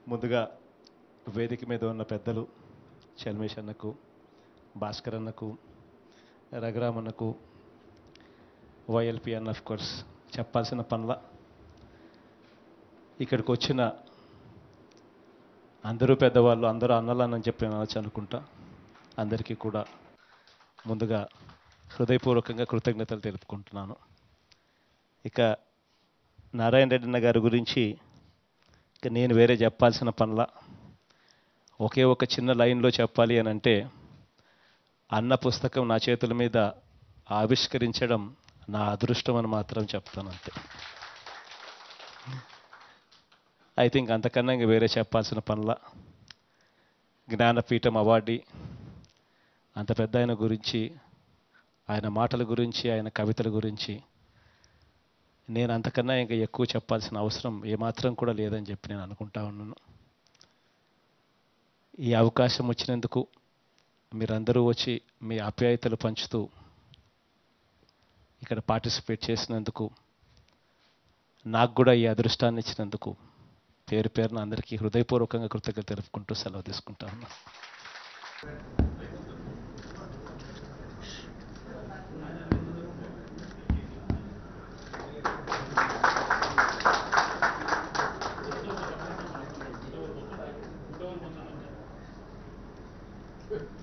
ముందుగా వేదిక మీద ఉన్న పెద్దలు చల్మేష్ అన్నకు భాస్కర్ అన్నకు రఘురామ్ అన్నకు వైఎల్పి అన్న ఆఫ్ కోర్స్ చెప్పాల్సిన పనుల ఇక్కడికి వచ్చిన అందరూ పెద్దవాళ్ళు అందరూ అన్నలని చెప్పి నేను అనొచ్చు అనుకుంటా అందరికీ కూడా ముందుగా హృదయపూర్వకంగా కృతజ్ఞతలు తెలుపుకుంటున్నాను ఇక నారాయణ రెడ్డి అన్న గారి గురించి ఇక నేను వేరే చెప్పాల్సిన పనుల ఒకే ఒక చిన్న లైన్లో చెప్పాలి అని అంటే అన్న పుస్తకం నా చేతుల మీద ఆవిష్కరించడం నా అదృష్టం అని మాత్రం చెప్తాను అంతే ఐ థింక్ అంతకన్నా ఇంక వేరే చెప్పాల్సిన పనుల జ్ఞానపీఠం అవార్డీ అంత పెద్ద ఆయన గురించి ఆయన మాటల గురించి ఆయన కవితల గురించి నేను అంతకన్నా ఇంకా ఎక్కువ చెప్పాల్సిన అవసరం ఏమాత్రం కూడా లేదని చెప్పి నేను అనుకుంటా ఉన్నాను ఈ అవకాశం వచ్చినందుకు మీరందరూ వచ్చి మీ ఆప్యాయతలు పంచుతూ ఇక్కడ పార్టిసిపేట్ చేసినందుకు నాకు కూడా ఈ అదృష్టాన్ని ఇచ్చినందుకు పేరు పేరున అందరికీ హృదయపూర్వకంగా కృతజ్ఞత తెలుపుకుంటూ సెలవు తీసుకుంటా ఉన్నా Good.